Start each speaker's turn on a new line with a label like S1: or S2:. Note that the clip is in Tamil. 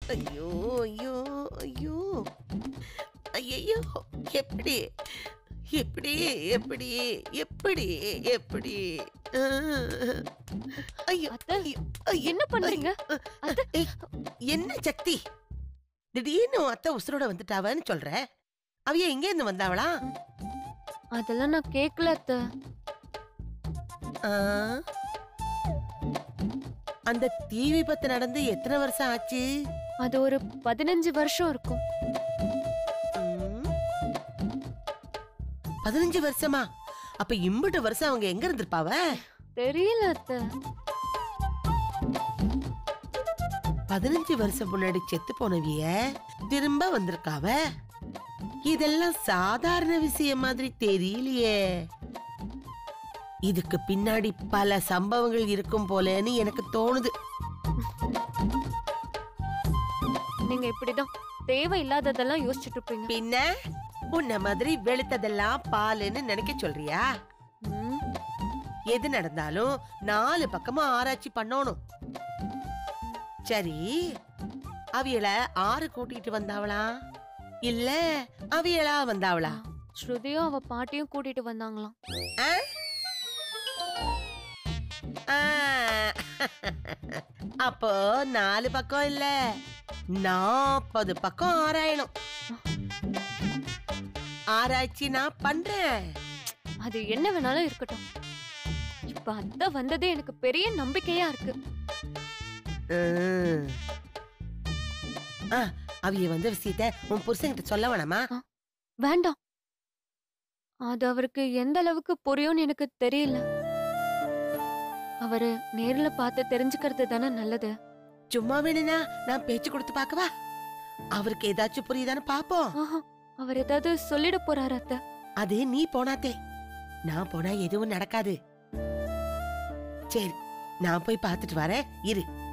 S1: ஐயோ ஐயோ ஐயோ ஐயோ எப்படி எப்படி எப்படி எப்படி எப்படி அஹ். ஐயோ
S2: அத்தை,
S1: ஐயோ, ஐயோ,
S2: என்ன பண்றீங்க
S1: ஐயோ. ஏய், என்ன சக்தி திடீர்னு உன் அத்தை உசுரோட வந்துட்டாவன்னு சொல்ற அவைய எங்க இருந்து வந்தாவளா
S2: அதெல்லாம் நான் கேட்கல அத்தை
S1: ஆ? அந்த தீ விபத்து நடந்து எத்தனை வருஷம் ஆச்சு
S2: அது ஒரு பதினஞ்சு வருஷம் இருக்கும்
S1: ம். பதினஞ்சு வருஷமா அப்ப இம்புட்டு வருஷம் அவங்க எங்க இருந்திருப்பாவ
S2: தெரியல அத்தை
S1: பதினஞ்சு வருஷம் முன்னாடி செத்து போனவிய திரும்ப வந்திருக்காவ இதெல்லாம் சாதாரண விஷயம் மாதிரி தெரியலையே இதுக்கு பின்னாடி பல சம்பவங்கள் இருக்கும் போலன்னு எனக்கு தோணுது
S2: நீங்க இப்படிதான் தேவையில்லாததெல்லாம் யோசிச்சுட்டு இருப்பீங்க
S1: பின்ன உன்ன மாதிரி வெளுத்ததெல்லாம் பாலுன்னு நினைக்க சொல்றியா
S2: ம்,
S1: எது நடந்தாலும் நாலு பக்கமா ஆராய்ச்சி பண்ணணும் சரி அவியல ஆறு கூட்டிட்டு வந்தாவளா இல்ல அவியலா வந்தாவளா
S2: ஸ்ருதியும் அவ பாட்டியும் கூட்டிட்டு வந்தாங்களாம்
S1: ஆ? ஆ. அப்போ நாலு பக்கம் இல்ல நாற்பது பக்கம் ஆராயணும் ஆராய்ச்சி நான் பண்றேன்
S2: அது என்ன வேணாலும் இருக்கட்டும் இப்ப அத்தை வந்ததே எனக்கு பெரிய நம்பிக்கையா இருக்கு
S1: ம். ஆ, அவிய வந்த விஷயத்த உன் புருஷன்கிட்ட சொல்ல வேணாமா
S2: வேண்டாம் அது அவருக்கு எந்த அளவுக்கு புரியும்னு எனக்கு தெரியல அவரு நேர்ல பார்த்து தெரிஞ்சுக்கிறது தானே நல்லது
S1: சும்மா வேணுனா நான் பேச்சு கொடுத்து பார்க்கவா அவருக்கு ஏதாச்சும் புரியுதான்னு பாப்போம்
S2: ஆஹா, அவர் ஏதாவது சொல்லிட போறாரு அத்தை
S1: அது நீ போனாத்தே நான் போனா எதுவும் நடக்காது சரி நான் போய் பார்த்துட்டு வரேன் இரு